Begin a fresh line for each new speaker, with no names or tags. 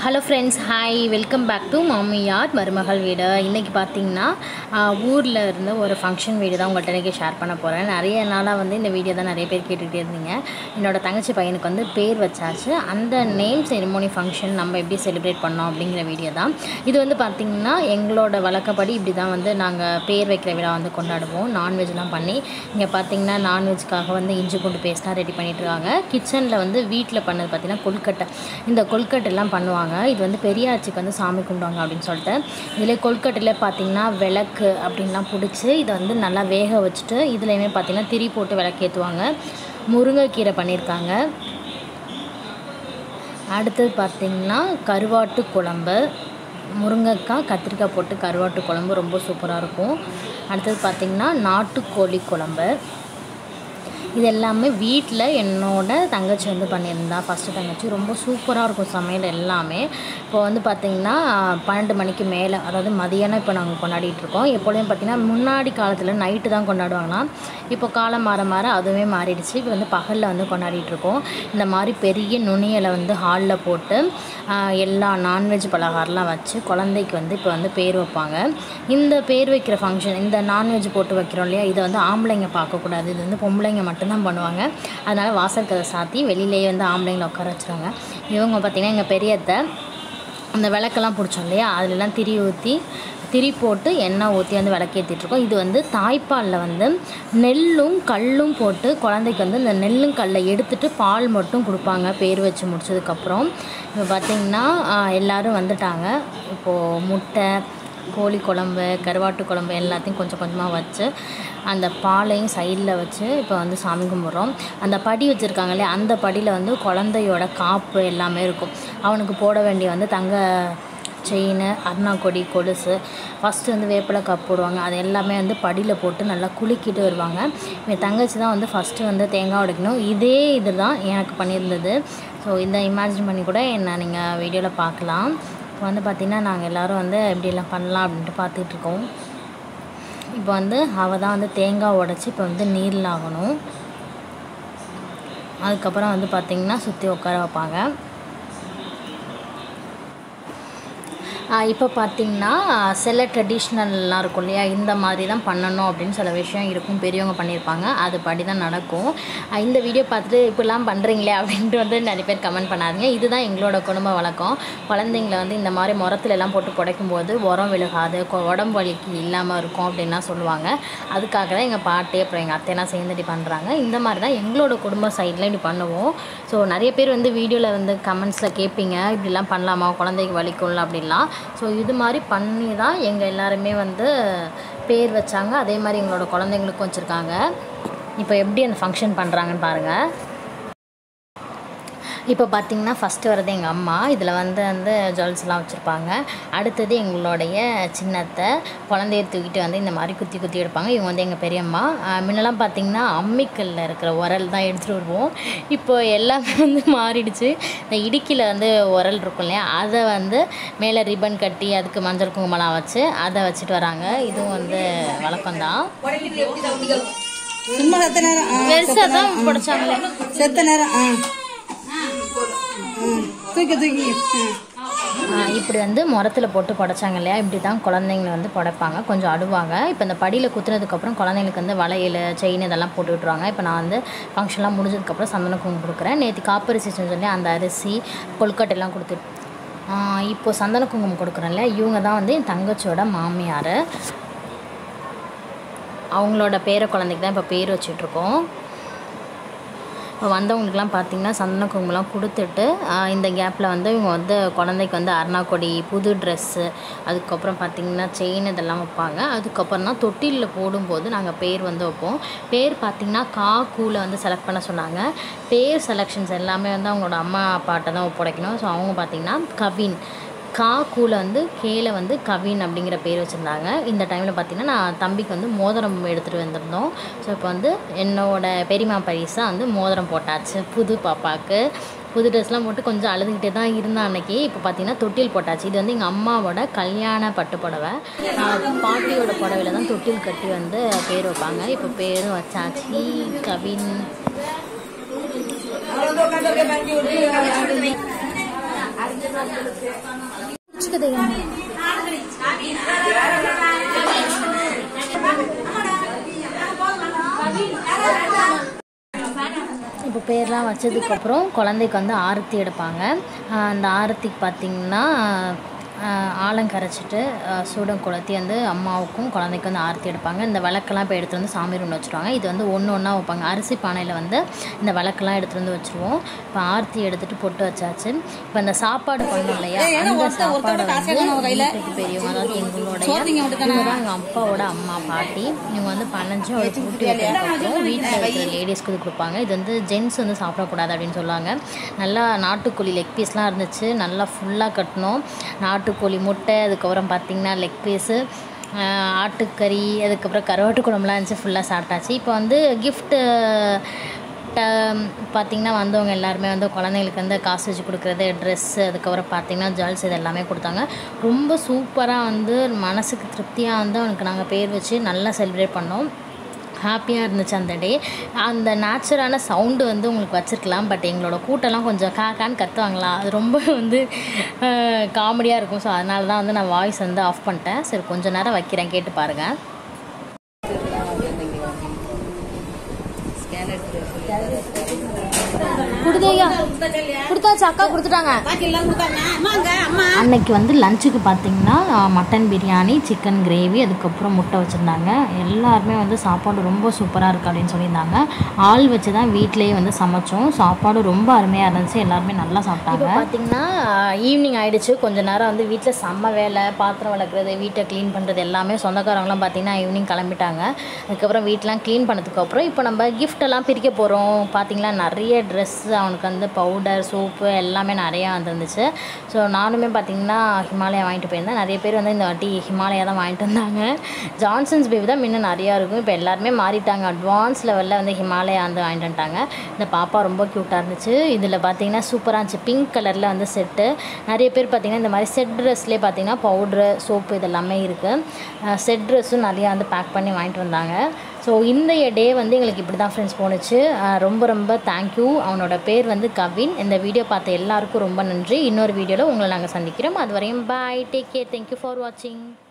Hello friends hi welcome back to மாமியார் மருமகள் வீடு இன்றைக்கி பார்த்தீங்கன்னா ஊரில் இருந்த ஒரு ஃபங்க்ஷன் வீடு தான் உங்கள்கிட்ட இன்றைக்கி ஷேர் பண்ண போகிறேன் நிறைய நாளாக வந்து இந்த வீடியோ தான் நிறைய பேர் கேட்டுகிட்டே இருந்தீங்க என்னோட தங்கச்சி பையனுக்கு வந்து பேர் வச்சாச்சு அந்த நேம் செரிமோனி ஃபங்க்ஷன் நம்ம எப்படி செலிப்ரேட் பண்ணோம் அப்படிங்கிற வீடியோ தான் இது வந்து பார்த்திங்கன்னா எங்களோட வழக்கப்படி இப்படி தான் வந்து நாங்கள் பேர் வைக்கிற விழா வந்து கொண்டாடுவோம் நான்வெஜ்லாம் பண்ணி இங்கே பார்த்தீங்கன்னா நான்வெஜ்க்காக வந்து இஞ்சி பூண்டு பேஸ்ட்லாம் ரெடி பண்ணிட்டு இருக்காங்க கிச்சனில் வந்து வீட்டில் பண்ணது பார்த்திங்கன்னா கொல்கட்டை இந்த கொல்கட்டைலாம் பண்ணுவாங்க இது வந்து பெரியாச்சிக்கு வந்து சாமி கும்பிடுவாங்க அப்படின்னு சொல்லிட்டு இதில் கொல்கட்டையில் பார்த்தீங்கன்னா விளக்கு அப்படின்லாம் பிடிச்சி இதை வந்து நல்லா வேக வச்சுட்டு இதுலேயுமே பார்த்தீங்கன்னா திரி போட்டு விளக்கேற்றுவாங்க முருங்கைக்கீரை பண்ணியிருக்காங்க அடுத்தது பார்த்திங்கன்னா கருவாட்டு குழம்பு முருங்கைக்காய் கத்திரிக்காய் போட்டு கருவாட்டு குழம்பு ரொம்ப சூப்பராக இருக்கும் அடுத்தது பார்த்திங்கன்னா நாட்டுக்கோழி குழம்பு இது எல்லாமே வீட்டில் என்னோட தங்கச்சி வந்து பண்ணியிருந்தா ஃபஸ்ட்டு தங்கச்சி ரொம்ப சூப்பராக இருக்கும் சமையல் எல்லாமே இப்போ வந்து பார்த்திங்கன்னா பன்னெண்டு மணிக்கு மேலே அதாவது மதியானம் இப்போ நாங்கள் கொண்டாடிட்டு இருக்கோம் எப்பொழுதும் பார்த்திங்கன்னா முன்னாடி காலத்தில் நைட்டு தான் கொண்டாடுவாங்களாம் இப்போ காலம் மாற மாற அதுவுமே மாறிடுச்சு இப்போ வந்து பகலில் வந்து கொண்டாடிட்டு இருக்கோம் இந்த மாதிரி பெரிய நுனியலை வந்து ஹாலில் போட்டு ஆஹ், எல்லா நான்வெஜ் பலகாரம்லாம் வச்சு குழந்தைக்கு வந்து இப்போ வந்து பேர் வைப்பாங்க இந்த பேர் வைக்கிற ஃபங்க்ஷன் இந்த நான்வெஜ் போட்டு வைக்கிறோம் இல்லையா இதை வந்து ஆம்பளைங்க பார்க்கக்கூடாது இது வந்து பொம்பளைங்க மட்டும்தான் பண்ணுவாங்க அதனால் வாசல் கதை சாத்தி வெளியிலேயே வந்து ஆம்பளைங்களை உட்கார வச்சுருவாங்க இவங்க பார்த்திங்கன்னா எங்கள் பெரியத்தை அந்த விளக்கெல்லாம் பிடிச்சோம் இல்லையா அதுலலாம் திரி ஊற்றி திரி போட்டு எண்ணெய் ஊற்றி வந்து விளக்கேற்றிட்டுருக்கோம் இது வந்து தாய்ப்பாலில் வந்து நெல்லும் கல்லும் போட்டு குழந்தைக்கு வந்து இந்த நெல்லும் கல்லை எடுத்துட்டு பால் மட்டும் கொடுப்பாங்க பேர் வச்சு முடிச்சதுக்கப்புறம் இப்போ பார்த்திங்கன்னா எல்லோரும் வந்துட்டாங்க இப்போது முட்டை கோழி குழம்பு கருவாட்டு குழம்பு எல்லாத்தையும் கொஞ்சம் கொஞ்சமாக வச்சு அந்த பாலையும் சைடில் வச்சு இப்போ வந்து சாமி கும்பிட்றோம் அந்த படி வச்சுருக்காங்க இல்லையா அந்த படியில் வந்து குழந்தையோட காப்பு எல்லாமே இருக்கும் அவனுக்கு போட வேண்டிய வந்து தங்க செயின் அருணாக்கொடி கொலுசு ஃபஸ்ட்டு வந்து வேப்பிலை கப் போடுவாங்க அது எல்லாமே வந்து படியில் போட்டு நல்லா குலுக்கிட்டு வருவாங்க என் தங்கச்சி தான் வந்து ஃபஸ்ட்டு வந்து தேங்காய் உடைக்கணும் இதே இது தான் எனக்கு பண்ணியிருந்தது ஸோ இந்த இமேஜின் பண்ணி கூட என்ன நீங்கள் வீடியோவில் பார்க்கலாம் இப்போ வந்து பார்த்திங்கன்னா நாங்கள் எல்லோரும் வந்து எப்படிலாம் பண்ணலாம் அப்படின்ட்டு பார்த்துட்டு இருக்கோம் இப்போ வந்து அவள் தான் வந்து தேங்காய் உடச்சி இப்போ வந்து நீரில் ஆகணும் அதுக்கப்புறம் வந்து பார்த்திங்கன்னா சுற்றி உட்கார வைப்பாங்க இப்போ பார்த்திங்கன்னா சில ட்ரெடிஷ்னல்லாம் இருக்கும் இல்லையா இந்த மாதிரி தான் பண்ணணும் அப்படின்னு சில விஷயம் இருக்கும் பெரியவங்க பண்ணியிருப்பாங்க அது படி தான் நடக்கும் ஆஹ் இந்த வீடியோ பார்த்துட்டு இப்படிலாம் பண்ணுறீங்களே அப்படின்ட்டு வந்து நிறைய பேர் கமெண்ட் பண்ணாதீங்க இதுதான் எங்களோட குடும்ப வழக்கம் குழந்தைங்கள வந்து இந்த மாதிரி முரத்துல எல்லாம் போட்டு புடைக்கும் போது உரம் விழுகாது கொ- உடம்பு வலிக்கு இல்லாமல் இருக்கும் அப்படின்லாம் சொல்லுவாங்க அதுக்காக தான் எங்கள் பாட்டி அப்புறம் எங்கள் அத்தையெல்லாம் சேர்ந்து இப்படி பண்ணுறாங்க இந்த மாதிரி தான் எங்களோட குடும்ப சைடில் இப்படி பண்ணுவோம் ஸோ நிறைய பேர் வந்து வீடியோவில் வந்து கமெண்ட்ஸில் கேட்பீங்க இப்படிலாம் பண்ணலாமா குழந்தைக்கு வலிக்கும்ல அப்படின்லாம் ஸோ இது மாதிரி பண்ணி தான் எங்கள் எல்லாருமே வந்து பேர் வச்சாங்க அதே மாதிரி எங்களோட குழந்தைங்களுக்கும் வச்சுருக்காங்க இப்போ எப்படி அந்த ஃபங்க்ஷன் பண்ணுறாங்கன்னு பாருங்கள் இப்போ பார்த்தீங்கன்னா ஃபஸ்ட்டு வரது எங்கள் அம்மா இதில் வந்து வந்து ஜுவல்ஸ்லாம் வச்சுருப்பாங்க அடுத்தது எங்களுடைய சின்னத்தை குழந்தைய தூக்கிட்டு வந்து இந்த மாதிரி குத்தி குத்தி எடுப்பாங்க இவங்க வந்து எங்கள் பெரியம்மா ஆஹ் முன்னெல்லாம் பார்த்தீங்கன்னா அம்மிக்கல்லில் இருக்கிற உரல் தான் எடுத்துகிட்டு வருவோம் இப்போ எல்லாமே வந்து மாறிடுச்சு இந்த இடுக்கியில் வந்து உரல் இருக்கும் இல்லையா அதை வந்து மேலே ரிப்பன் கட்டி அதுக்கு மஞ்சள் குங்குமம்லாம் வச்சு அதை வச்சுட்டு வராங்க இதுவும் வந்து வழக்கம்தான்
சும்மா செத்த நேரம் ஆ,
பெருசாக தான் பிடிச்சாங்களே
செத்த நேரம் ஆ ம். தூக்கி தூக்கி ஆ.
ஆஹ் இப்படி வந்து முரத்தில் போட்டு புடைச்சாங்க இல்லையா இப்படி தான் குழந்தைங்களை வந்து புடைப்பாங்க கொஞ்சம் அழுவாங்க இப்போ இந்த படியில் குத்துனதுக்கப்புறம் குழந்தைங்களுக்கு வந்து வளையல் செயின் இதெல்லாம் போட்டு விட்ருவாங்க இப்போ நான் வந்து ஃபங்க்ஷன்லாம் முடிஞ்சதுக்கப்புறம் சந்தன குங்குமம் கொடுக்குறேன் நேற்று காப்பரிசி செஞ்சோன்னே அந்த அரிசி கொழுக்கட்டையெல்லாம் கொடுத்து ஆஹ் இப்போ சந்தன குங்குமம் கொடுக்குறேன் இல்லையா இவங்க தான் வந்து என் தங்கச்சியோட மாமியார் அவங்களோட பேர குழந்தைக்கு தான் இப்போ பேர் வச்சிட்ருக்கோம் இப்போ வந்தவங்களுக்குலாம் பார்த்தீங்கன்னா சந்தன குங்குமம்லாம் கொடுத்துட்டு ஆஹ் இந்த கேப்பில் வந்து இவங்க வந்து குழந்தைக்கு வந்து அருணாக்கொடி புது ட்ரெஸ்ஸு அதுக்கப்புறம் பார்த்தீங்கன்னா செயின் இதெல்லாம் வைப்பாங்க அதுக்கப்புறம் தான் தொட்டிலில் போடும்போது நாங்கள் பேர் வந்து வைப்போம் பேர் பார்த்தீங்கன்னா கா கூல வந்து செலக்ட் பண்ண சொன்னாங்க பேர் செலெக்ஷன்ஸ் எல்லாமே வந்து அவங்களோட அம்மா அப்பாட்ட தான் ஒப்படைக்கணும் ஸோ அவங்க பார்த்தீங்கன்னா கவின் கா கூல வந்து கேல வந்து கவின் அப்படிங்கிற பேர் வச்சுருந்தாங்க இந்த டைமில் பார்த்தீங்கன்னா நான் தம்பிக்கு வந்து மோதிரம் எடுத்துகிட்டு வந்திருந்தோம் ஸோ இப்போ வந்து என்னோட பெரியம்மா பரிசாக வந்து மோதிரம் போட்டாச்சு புது பாப்பாவுக்கு புது ட்ரெஸ்லாம் போட்டு கொஞ்சம் அழுதுகிட்டே தான் இருந்தான் அன்னைக்கு இப்போ பார்த்தீங்கன்னா தொட்டில் போட்டாச்சு இது வந்து எங்கள் அம்மாவோட கல்யாண பட்டு புடவை ஆஹ் பாட்டியோட புடவையில தான் தொட்டில் கட்டி வந்து பேர் வைப்பாங்க இப்போ பேரும் வச்சாச்சு கவின்
அவ்வளோ உட்காந்து அப்படியே பரட்டி விட்டு
இப்போ பேர்லாம் வச்சதுக்கப்புறம் குழந்தைக்கு வந்து ஆரத்தி எடுப்பாங்க ஆஹ் அந்த ஆரத்திக்கு பார்த்திங்கன்னா ஆஹ் ஆலம் கரைச்சிட்டு ஆஹ் சூடம் கொளுத்தி வந்து அம்மாவுக்கும் குழந்தைக்கும் வந்து ஆரத்தி எடுப்பாங்க இந்த விளக்கெல்லாம் இப்போ எடுத்துகிட்டு வந்து சாமி ரூமில் வச்சுருவாங்க இது வந்து ஒன்று ஒன்றா வைப்பாங்க அரிசி பானையில் வந்து இந்த விளக்கெல்லாம் எடுத்துகிட்டு வந்து வச்சுருவோம் இப்போ ஆரத்தி எடுத்துகிட்டு பொட்டு வச்சாச்சு இப்போ இந்த சாப்பாடு பண்ணோம் இல்லையா அந்த சாப்பாடை வந்து வீட்டுக்கு பெரியவங்க அதாவது எங்களுடைய இவங்க தான் எங்கள் அப்பாவோட அம்மா பாட்டி இவங்க வந்து பனஞ்சு ஒரு ஊட்டி வைக்கிறதுக்கப்புறம் வீட்டில் இருக்கிற லேடிஸ்க்கு இது கொடுப்பாங்க இது வந்து ஜென்ஸ் வந்து சாப்பிடக்கூடாது அப்படின்னு சொல்லுவாங்க நல்லா நாட்டுக்கோழி லெக் பீஸ்லாம் இருந்துச்சு நல்லா ஃபுல்லாக கட்டணும் நாட்டுக்கோழி முட்டை அதுக்கப்புறம் பார்த்திங்கன்னா லெக் பீஸு ஆட்டுக்கறி அதுக்கப்புறம் கருவாட்டு குழம்புலாம் இருந்துச்சு ஃபுல்லாக சாப்பிட்டாச்சு இப்போ வந்து கிஃப்ட்டு பார்த்திங்கன்னா வந்தவங்க எல்லாருமே வந்து குழந்தைங்களுக்கு வந்து காசு வச்சு கொடுக்குறது ட்ரெஸ்ஸு அதுக்கப்புறம் பார்த்திங்கன்னா ஜுவல்ஸ் இது எல்லாமே கொடுத்தாங்க ரொம்ப சூப்பராக வந்து மனசுக்கு திருப்தியாக வந்து அவனுக்கு நாங்கள் பேர் வச்சு நல்லா செலிப்ரேட் பண்ணோம் ஹாப்பியாக இருந்துச்சு அந்த டே அந்த நேச்சுரலான சவுண்டு வந்து உங்களுக்கு வச்சுருக்கலாம் பட் எங்களோட கூட்டெல்லாம் கொஞ்சம் கா கான்னு கத்துவாங்களா அது ரொம்ப வந்து காமெடியாக இருக்கும் ஸோ அதனால தான் வந்து நான் வாய்ஸ் வந்து ஆஃப் பண்ணிட்டேன் சரி கொஞ்ச நேரம் வைக்கிறேன் கேட்டு பாருங்கள் கொடுத்தேயா கொடுத்தாச்சு அக்கா கொடுத்துட்டாங்க அன்னைக்கு வந்து லஞ்சுக்கு பார்த்தீங்கன்னா மட்டன் பிரியாணி சிக்கன் கிரேவி அதுக்கப்புறம் முட்டை வச்சுருந்தாங்க எல்லாருமே வந்து சாப்பாடு ரொம்ப சூப்பராக இருக்குது அப்படின்னு சொல்லியிருந்தாங்க ஆள் வச்சு தான் வீட்டிலேயே வந்து சமைச்சோம் சாப்பாடு ரொம்ப அருமையாக இருந்துச்சு எல்லாருமே நல்லா சாப்பிட்டாங்க பார்த்தீங்கன்னா ஈவினிங் ஆயிடுச்சு கொஞ்ச நேரம் வந்து வீட்டில் செம்ம வேலை பாத்திரம் விளக்குறது வீட்டை க்ளீன் பண்ணுறது எல்லாமே சொந்தக்காரங்களாம் பார்த்தீங்கன்னா ஈவினிங் கிளம்பிட்டாங்க அதுக்கப்புறம் வீட்டெலாம் க்ளீன் பண்ணதுக்கப்புறம் இப்போ நம்ம gift எல்லாம் பிரிக்க போகிறோம் பார்த்தீங்களா நிறைய ட்ரெஸ் அவனுக்கு வந்து பவுடர் சோப்பு எல்லாமே நிறையா வந்துருந்துச்சு ஸோ நானுமே பார்த்தீங்கன்னா ஹிமாலயா வாங்கிட்டு போயிருந்தேன் நிறைய பேர் வந்து இந்த வாட்டி ஹிமாலயா தான் வாங்கிட்டு வந்தாங்க ஜான்சன்ஸ் பேபி தான் முன்ன நிறையா இருக்கும் இப்போ எல்லாருமே மாறிட்டாங்க அட்வான்ஸ் லெவலில் வந்து ஹிமாலயா வந்து வாங்கிட்டு வந்துட்டாங்க இந்த பாப்பா ரொம்ப க்யூட்டாக இருந்துச்சு இதில் பார்த்தீங்கன்னா சூப்பராக இருந்துச்சு பிங்க் கலரில் வந்து செட்டு நிறைய பேர் பார்த்தீங்கன்னா இந்த மாதிரி செட் ட்ரெஸ்லேயே பார்த்தீங்கன்னா பவுட்ரு சோப்பு இதெல்லாமே இருக்குது செட் ட்ரெஸ்ஸும் நிறையா வந்து பேக் பண்ணி வாங்கிட்டு வந்தாங்க ஸோ இந்த டே வந்து எங்களுக்கு இப்படி தான் ஃப்ரெண்ட்ஸ் போணுச்சு அஹ் ரொம்ப ரொம்ப தேங்க்யூ அவனோட பேர் வந்து கவின் இந்த வீடியோ பார்த்த எல்லாருக்கும் ரொம்ப நன்றி இன்னொரு வீடியோவில் உங்களை நாங்கள் சந்திக்கிறோம் அது வரையும் bye take care thank you for வாட்சிங்